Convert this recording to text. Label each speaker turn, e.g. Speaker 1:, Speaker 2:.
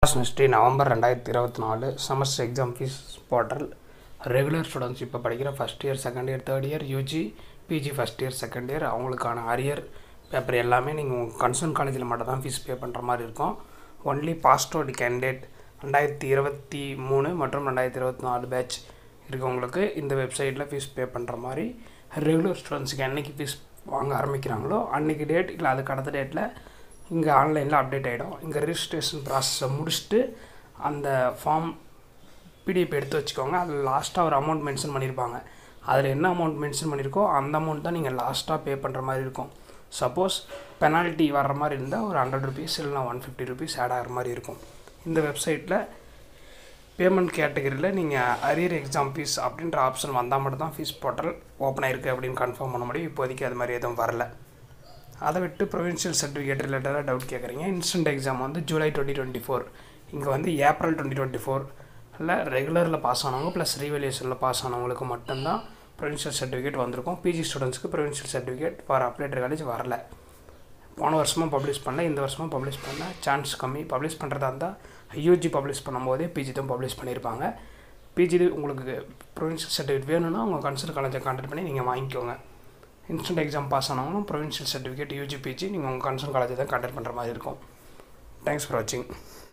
Speaker 1: ministry November ரெண்டாயிரத்தி இருபத்தி நாலு semester exam fees portal regular students இப்போ படிக்கிற first year second year third year UG PG first year second year அவங்களுக்கான arrear paper எல்லாமே நீங்கள் உங்கள் கன்சர்ன் காலேஜில் மட்டும் தான் ஃபீஸ் பே பண்ணுற மாதிரி இருக்கும் ஒன்லி பாஸ்டோட் கேண்டிடேட் ரெண்டாயிரத்தி இருபத்தி மூணு மற்றும் ரெண்டாயிரத்தி இருபத்தி நாலு பேட்ச் இருக்கவங்களுக்கு இந்த வெப்சைட்டில் ஃபீஸ் பே பண்ணுற மாதிரி ரெகுலர் ஸ்டூடெண்ட்ஸுக்கு என்றைக்கு ஃபீஸ் வாங்க ஆரம்பிக்கிறாங்களோ அன்றைக்கி டேட் இல்லை அதுக்கு அடுத்த டேட்டில் இங்கே ஆன்லைனில் அப்டேட் ஆகிடும் இங்கே ரிஜிஸ்ட்ரேஷன் ப்ராசஸை முடிச்சுட்டு அந்த ஃபார்ம் பிடிஎஃப் எடுத்து வச்சுக்கோங்க அதில் லாஸ்ட்டாக ஒரு அமௌண்ட் மென்ஷன் பண்ணியிருப்பாங்க அதில் என்ன அமௌண்ட் மென்ஷன் பண்ணியிருக்கோ அந்த அமௌண்ட் தான் நீங்கள் லாஸ்ட்டாக பே பண்ணுற மாதிரி இருக்கும் சப்போஸ் பெனால்ட்டி வர்ற மாதிரி இருந்தால் ஒரு ஹண்ட்ரட் ருபீஸ் இல்லைனா ஒன் ஃபிஃப்டி ருபீஸ் ஆட் ஆகிற மாதிரி இருக்கும் இந்த வெப்சைட்டில் பேமெண்ட் கேட்டகரியில் நீங்கள் அரியர் எக்ஸாம் ஃபீஸ் அப்படின்ற ஆப்ஷன் வந்தால் மட்டும் தான் ஃபீஸ் போர்ட்டல் ஓப்பன் ஆயிருக்கு அப்படின்னு கன்ஃபார்ம் பண்ண முடியும் இப்போதைக்கு அது மாதிரி எதுவும் வரல அதை விட்டு ப்ரொவின்ஷியல் சர்டிஃபிகேட் ரிலேட்டடாக டவுட் கேட்குறீங்க இன்ஸ்டன்ட் எக்ஸாம் வந்து ஜூலை டுவெண்ட்டி டுவெண்ட்டி ஃபோர் இங்கே வந்து ஏப்ரல் டுவெண்ட்டி டுவெண்ட்டி ஃபோர் இல்லை ரெகுலரில் பாஸ் ஆனவங்க ப்ளஸ் ரீவேலியேஷனில் பாஸ் ஆனவங்களுக்கு மட்டும்தான் ப்ரொவின்ஷியல் சர்டிஃபிகேட் வந்திருக்கும் பிஜி ஸ்டூடெண்ட்ஸ்க்கு ப்ரொவின்ஷியல் சர்டிஃபிகேட் ஃபார் அப்ளேட்டர் காலேஜ் வரல போன வருஷமும் பப்ளிஷ் பண்ணல இந்த வருஷமும் பப்ளிஷ் பண்ண சான்ஸ் கம்மி பப்ளிஷ் பண்ணுறதா இருந்தால் யூஜி பப்ளிஷ் பண்ணும்போதே பிஜி தான் பப்ளிஷ் பண்ணியிருப்பாங்க பிஜி உங்களுக்கு ப்ரொவின்ஷியல் சர்டிஃபிகேட் வேணும்னா உங்கள் கன்சல்ட் காலேஜை கான்டாக்ட் பண்ணி நீங்கள் வாங்கிக்கோங்க இன்ஸ்டன்ட் எக்ஸாம் பாஸ் ஆனவங்களும் ப்ரொவின்ஷியல் சர்டிஃபிகேட் யூஜி பிஜி நீங்கள் உங்கள் கன்சர்ன் காலேஜை தான் கான்டாக்ட் பண்ணுற மாதிரி இருக்கும் தேங்க்ஸ் ஃபார் வாட்சிங்